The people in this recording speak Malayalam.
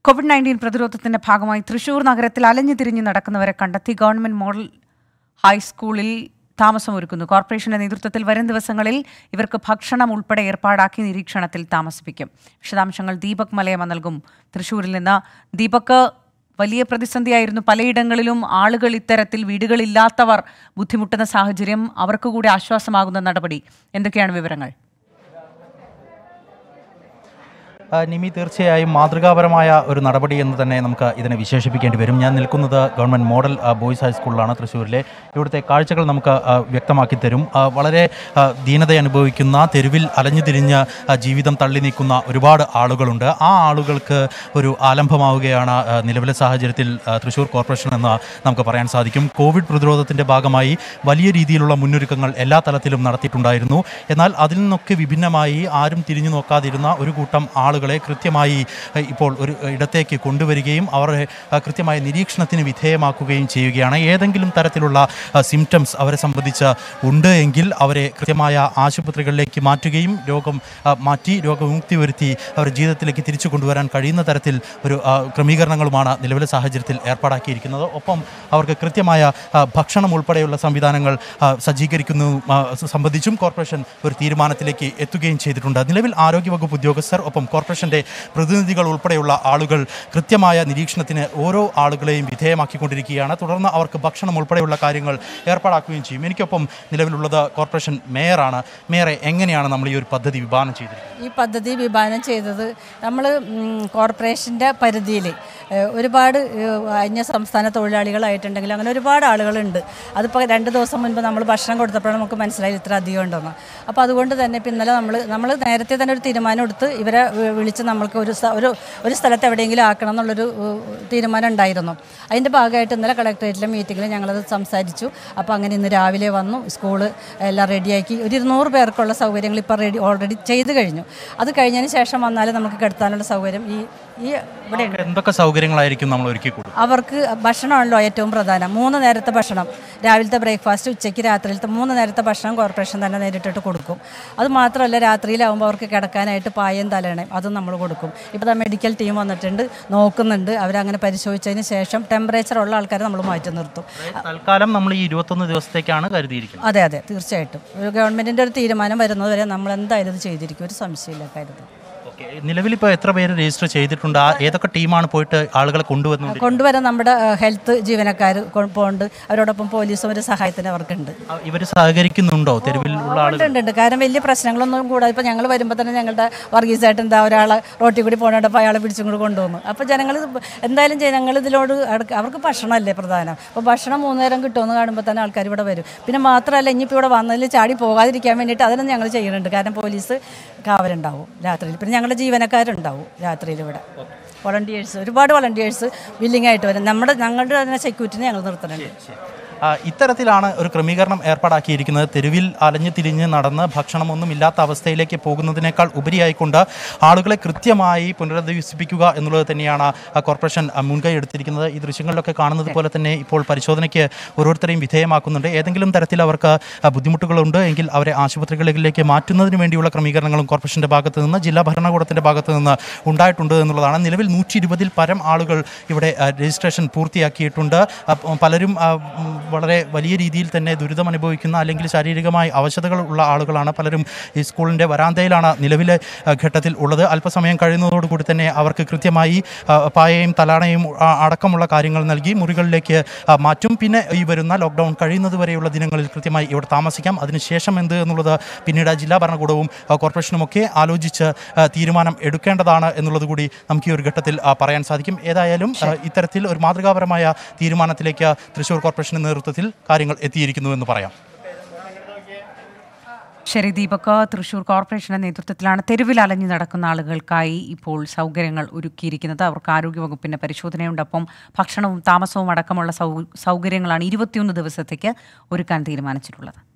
കോവിഡ് നയൻറ്റീൻ പ്രതിരോധത്തിന്റെ ഭാഗമായി തൃശൂർ നഗരത്തിൽ അലഞ്ഞു തിരിഞ്ഞ് നടക്കുന്നവരെ കണ്ടെത്തി ഗവൺമെന്റ് മോഡൽ ഹൈസ്കൂളിൽ താമസമൊരുക്കുന്നു കോർപ്പറേഷന്റെ നേതൃത്വത്തിൽ വരും ദിവസങ്ങളിൽ ഇവർക്ക് ഭക്ഷണം ഉൾപ്പെടെ ഏർപ്പാടാക്കി നിരീക്ഷണത്തിൽ താമസിപ്പിക്കും വിശദാംശങ്ങൾ ദീപക് മലയമ്മ നൽകും തൃശൂരിൽ നിന്ന് ദീപക് വലിയ പ്രതിസന്ധിയായിരുന്നു പലയിടങ്ങളിലും ആളുകൾ ഇത്തരത്തിൽ വീടുകളില്ലാത്തവർ ബുദ്ധിമുട്ടുന്ന സാഹചര്യം അവർക്ക് കൂടി ആശ്വാസമാകുന്ന നടപടി എന്തൊക്കെയാണ് വിവരങ്ങൾ ആ, നിമി തീർച്ചയായും മാതൃകാപരമായ ഒരു നടപടി എന്ന് തന്നെ നമുക്ക് ഇതിനെ വിശേഷിപ്പിക്കേണ്ടി വരും ഞാൻ നിൽക്കുന്നത് ഗവൺമെൻറ് മോഡൽ ആ, ബോയ്സ് ഹൈസ്കൂളിലാണ് തൃശ്ശൂരിലെ ഇവിടുത്തെ കാഴ്ചകൾ നമുക്ക് ആ, വ്യക്തമാക്കി തരും ആ, വളരെ ആ, ദീനത അനുഭവിക്കുന്ന തെരുവിൽ അലഞ്ഞു തിരിഞ്ഞ് ആ, ജീവിതം തള്ളി നീക്കുന്ന ഒരുപാട് ആളുകളുണ്ട് ആ ആളുകൾക്ക് ഒരു ആലംബമാവുകയാണ് ആ, നിലവിലെ സാഹചര്യത്തിൽ ആ, തൃശ്ശൂർ കോർപ്പറേഷൻ എന്ന് നമുക്ക് പറയാൻ സാധിക്കും കോവിഡ് പ്രതിരോധത്തിൻ്റെ ഭാഗമായി വലിയ രീതിയിലുള്ള മുന്നൊരുക്കങ്ങൾ എല്ലാ തലത്തിലും നടത്തിയിട്ടുണ്ടായിരുന്നു എന്നാൽ അതിൽ നിന്നൊക്കെ വിഭിന്നമായി ആരും തിരിഞ്ഞു നോക്കാതിരുന്ന ഒരു കൂട്ടം ആളുകളെ കൃത്യമായി അഹ്, ഇപ്പോൾ ഒരു ഇടത്തേക്ക് കൊണ്ടുവരികയും അവരെ അഹ്, കൃത്യമായ നിരീക്ഷണത്തിന് വിധേയമാക്കുകയും ചെയ്യുകയാണ് ഏതെങ്കിലും തരത്തിലുള്ള സിംറ്റംസ് അവരെ സംബന്ധിച്ച് ഉണ്ട് എങ്കിൽ അവരെ കൃത്യമായ ആശുപത്രികളിലേക്ക് മാറ്റുകയും രോഗം അഹ്, മാറ്റി രോഗവിമുക്തി വരുത്തി അവരുടെ ജീവിതത്തിലേക്ക് തിരിച്ചു കൊണ്ടുവരാൻ കഴിയുന്ന തരത്തിൽ ഒരു അഹ്, ക്രമീകരണങ്ങളുമാണ് നിലവിലെ സാഹചര്യത്തിൽ ഏർപ്പാടാക്കിയിരിക്കുന്നത് ഒപ്പം അവർക്ക് കൃത്യമായ അഹ്, ഭക്ഷണം ഉൾപ്പെടെയുള്ള സംവിധാനങ്ങൾ അഹ്, സജ്ജീകരിക്കുന്നു അഹ്, സംബന്ധിച്ചും കോർപ്പറേഷൻ ഒരു തീരുമാനത്തിലേക്ക് എത്തുകയും ചെയ്തിട്ടുണ്ട് നിലവിൽ ആരോഗ്യവകുപ്പ് ഉദ്യോഗസ്ഥർ ഒപ്പം കോർപ്പറേഷന്റെ പ്രതിനിധികൾ ഉൾപ്പെടെയുള്ള ആളുകൾ കൃത്യമായ നിരീക്ഷണത്തിന് ഓരോ ആളുകളെയും വിധേയമാക്കിക്കൊണ്ടിരിക്കുകയാണ് തുടർന്ന് അവർക്ക് ഭക്ഷണം ഉൾപ്പെടെയുള്ള കാര്യങ്ങൾ ഏർപ്പാടാക്കുകയും ചെയ്യും എനിക്കൊപ്പം നിലവിലുള്ളത് കോർപ്പറേഷൻ മേയറാണ് മേയറെ എങ്ങനെയാണ് നമ്മൾ ഈ ഒരു പദ്ധതി വിഭാവനം ചെയ്തിരിക്കുന്നത് ഈ പദ്ധതി വിഭാവനം ചെയ്തത് നമ്മൾ കോർപ്പറേഷൻ്റെ പരിധിയിൽ ഒരുപാട് ഏഹ്, അന്യ സംസ്ഥാന തൊഴിലാളികളായിട്ടുണ്ടെങ്കിൽ അങ്ങനെ ഒരുപാട് ആളുകളുണ്ട് അതിപ്പോൾ രണ്ട് ദിവസം മുൻപ് നമ്മൾ ഭക്ഷണം കൊടുത്തപ്പോഴാണ് നമുക്ക് മനസ്സിലായി ഇത്ര അധികം ഉണ്ടെന്ന് അപ്പോൾ അതുകൊണ്ട് തന്നെ ഇപ്പം ഇന്നലെ നമ്മൾ നമ്മൾ നേരത്തെ തന്നെ ഒരു തീരുമാനം എടുത്ത് ഇവരെ വി- വിളിച്ച് നമ്മൾക്ക് ഒരു സ്ഥ- ഒരു ഒരു സ്ഥലത്ത് എവിടെയെങ്കിലും ആക്കണം എന്നുള്ളൊരു ഏഹ്, തീരുമാനം ഉണ്ടായിരുന്നു അതിൻ്റെ ഭാഗമായിട്ട് ഇന്നലെ കളക്ടറേറ്റിലെ മീറ്റിങ്ങിൽ ഞങ്ങളത് സംസാരിച്ചു അപ്പോൾ അങ്ങനെ ഇന്ന് രാവിലെ വന്നു സ്കൂള് എല്ലാം റെഡിയാക്കി ഒരു ഇരുന്നൂറ് പേർക്കുള്ള സൗകര്യങ്ങൾ ഇപ്പോൾ റെഡി ഓൾറെഡി ചെയ്ത് കഴിഞ്ഞു അത് കഴിഞ്ഞതിന് ശേഷം വന്നാൽ നമുക്ക് കിടത്താനുള്ള സൗകര്യം ഈ ഈ ഇവിടെ ഉണ്ട് എന്തൊക്കെ സൗകര്യങ്ങളായിരിക്കും നമ്മൾ ഒരുക്കി കൊടുക്കുക അവർക്ക് ഭക്ഷണമാണല്ലോ ഏറ്റവും പ്രധാനം മൂന്ന് നേരത്തെ ഭക്ഷണം രാവിലത്തെ ബ്രേക്ക്ഫാസ്റ്റ് ഉച്ചയ്ക്ക് രാത്രിയിലത്തെ മൂന്ന് നേരത്തെ ഭക്ഷണം കോർപ്പറേഷൻ തന്നെ നേരിട്ടിട്ട് കൊടുക്കും അത് മാത്രമല്ല രാത്രിയിലാവുമ്പോൾ അവർക്ക് കിടക്കാനായിട്ട് പായയും തലയണയും അതും നമ്മൾ കൊടുക്കും ഇപ്പോൾ ദാ മെഡിക്കൽ ടീം വന്നിട്ടുണ്ട് നോക്കുന്നുണ്ട് അവരങ്ങനെ പരിശോധിച്ചതിന് ശേഷം ടെമ്പറേച്ചർ ഉള്ള ആൾക്കാരെ നമ്മൾ മാറ്റി നിർത്തും തൽക്കാലം നമ്മൾ ഈ ഇരുപത്തൊന്ന് ദിവസത്തേക്കാണ് കരുതിയിരിക്കുന്നത് അതെ അതെ തീർച്ചയായിട്ടും ഒരു ഗവൺമെൻറ്റിൻ്റെ ഒരു തീരുമാനം വരുന്നത് വരെ നമ്മൾ എന്തായാലും ഇത് ചെയ്തിരിക്കും ഒരു സംശയമില്ല കാര്യത്തിൽ ഓക്കെ നിലവിലിപ്പോൾ എത്ര പേര് രജിസ്റ്റർ ചെയ്തിട്ടുണ്ട് ആ ഏതൊക്കെ ടീമാണ് പോയിട്ട് ആളുകളെ കൊണ്ടുവന്നുകൊണ്ട് കൊണ്ടുവരാൻ നമ്മുടെ ഹെൽത്ത് ജീവനക്കാർ പോകുന്നുണ്ട് അവരോടൊപ്പം പോലീസും ഒരു സഹായത്തിന് അവർക്കുണ്ട് ഇവർ സഹകരിക്കുന്നുണ്ടോ തെരുവിലുള്ള ആളുകൾ ഉണ്ട് ഉണ്ട് കാരണം വലിയ പ്രശ്നങ്ങളൊന്നും കൂടാതെ ഇപ്പോൾ ഞങ്ങൾ വരുമ്പോൾ തന്നെ ഞങ്ങളുടെ വർഗീസായിട്ട് എന്താ ഒരാളെ റോട്ടിൽ കൂടി പോകേണ്ടപ്പോൾ അയാളെ പിടിച്ചും കൂടി കൊണ്ടുവന്നു അപ്പോൾ ജനങ്ങൾ എന്തായാലും ഞങ്ങൾ ഇതിലോട് അടുക്ക- അവർക്ക് ഭക്ഷണമല്ലേ പ്രധാനം അപ്പോൾ ഭക്ഷണം മൂന്ന് നേരം കിട്ടുമെന്ന് കാണുമ്പോൾ തന്നെ ആൾക്കാർ ഇവിടെ വരും പിന്നെ മാത്രമല്ല ഇനിയിപ്പോൾ ഇവിടെ വന്നതിൽ ചാടി പോകാതിരിക്കാൻ വേണ്ടിയിട്ട് അതിനും ഞങ്ങൾ ചെയ്യുന്നുണ്ട് കാരണം പോലീസ് കാവലുണ്ടാവും രാത്രിയിൽ പിന്നെ ഞങ്ങളുടെ ജീവനക്കാരുണ്ടാവും രാത്രിയിൽ ഇവിടെ വോളണ്ടിയേഴ്സ് ഒരുപാട് വോളണ്ടിയേഴ്സ് വില്ലിംഗ് ആയിട്ട് വരും നമ്മുടെ ഞങ്ങളുടെ തന്നെ സെക്യൂരിറ്റിനെ ഞങ്ങൾ നിർത്തുന്നുണ്ട് ആ, ഇത്തരത്തിലാണ് ഒരു ക്രമീകരണം ഏർപ്പാടാക്കിയിരിക്കുന്നത് തെരുവിൽ അലഞ്ഞു തിരിഞ്ഞ് നടന്ന് ഭക്ഷണമൊന്നും ഇല്ലാത്ത അവസ്ഥയിലേക്ക് പോകുന്നതിനേക്കാൾ ഉപരിയായിക്കൊണ്ട് ആളുകളെ കൃത്യമായി പുനരധിവസിപ്പിക്കുക എന്നുള്ളത് തന്നെയാണ് ആ കോർപ്പറേഷൻ ആ, മുൻകൈ എടുത്തിരിക്കുന്നത് ഈ ദൃശ്യങ്ങളിലൊക്കെ കാണുന്നത് പോലെ തന്നെ ഇപ്പോൾ പരിശോധനയ്ക്ക് ഓരോരുത്തരെയും വിധേയമാക്കുന്നുണ്ട് ഏതെങ്കിലും തരത്തിൽ അവർക്ക് ആ, ബുദ്ധിമുട്ടുകളുണ്ട് എങ്കിൽ അവരെ ആശുപത്രികളിലേക്ക് മാറ്റുന്നതിന് വേണ്ടിയുള്ള ക്രമീകരണങ്ങളും കോർപ്പറേഷന്റെ ഭാഗത്ത് നിന്ന് ജില്ലാ ഭരണകൂടത്തിന്റെ ഭാഗത്ത് നിന്ന് ഉണ്ടായിട്ടുണ്ട് എന്നുള്ളതാണ് നിലവിൽ നൂറ്റി ഇരുപതിൽ പരം ആളുകൾ ഇവിടെ ആ, രജിസ്ട്രേഷൻ പൂർത്തിയാക്കിയിട്ടുണ്ട് അപ്പ- പലരും ആ, ഉം, വളരെ വലിയ രീതിയിൽ തന്നെ ദുരിതം അനുഭവിക്കുന്ന അല്ലെങ്കിൽ ശാരീരികമായി അവശതകൾ ഉള്ള ആളുകളാണ് പലരും ഈ സ്കൂളിൻ്റെ വരാന്തയിലാണ് നിലവിലെ ആ, ഘട്ടത്തിൽ ഉള്ളത് അല്പസമയം കഴിയുന്നതോടുകൂടി തന്നെ അവർക്ക് കൃത്യമായി ആ, പായയും തലാണയും ആ, അടക്കമുള്ള കാര്യങ്ങൾ നൽകി മുറികളിലേക്ക് ആ, മാറ്റും പിന്നെ ഈ വരുന്ന ലോക്ക്ഡൗൺ കഴിയുന്നത് വരെയുള്ള ദിനങ്ങളിൽ കൃത്യമായി ഇവിടെ താമസിക്കാം അതിനുശേഷം എന്ത് എന്നുള്ളത് പിന്നീട് ജില്ലാ ഭരണകൂടവും ആ, കോർപ്പറേഷനും ഒക്കെ ആലോചിച്ച് ആ, തീരുമാനം എടുക്കേണ്ടതാണ് എന്നുള്ളത് കൂടി നമുക്ക് ഈ ഒരു ഘട്ടത്തിൽ ആ, പറയാൻ സാധിക്കും ഏതായാലും ആ, ഇത്തരത്തിൽ ഒരു മാതൃകാപരമായ തീരുമാനത്തിലേക്ക് തൃശൂർ കോർപ്പറേഷന്റെ നേതൃത്വത്തിൽ കാര്യങ്ങൾ എത്തിയിരിക്കുന്നു എന്ന് പറയാം ശരി ദീപക് തൃശൂർ കോർപ്പറേഷന്റെ നേതൃത്വത്തിലാണ് തെരുവിൽ അലഞ്ഞു നടക്കുന്ന ആളുകൾക്കായി ഇപ്പോൾ സൗകര്യങ്ങൾ ഒരുക്കിയിരിക്കുന്നത് അവർക്ക് ആരോഗ്യവകുപ്പിന്റെ പരിശോധനയുണ്ട് ഒപ്പം ഭക്ഷണവും താമസവും അടക്കമുള്ള സൗ സൗകര്യങ്ങളാണ് ഇരുപത്തിയൊന്ന് ദിവസത്തേക്ക് ഒരുക്കാൻ തീരുമാനിച്ചിട്ടുള്ളത്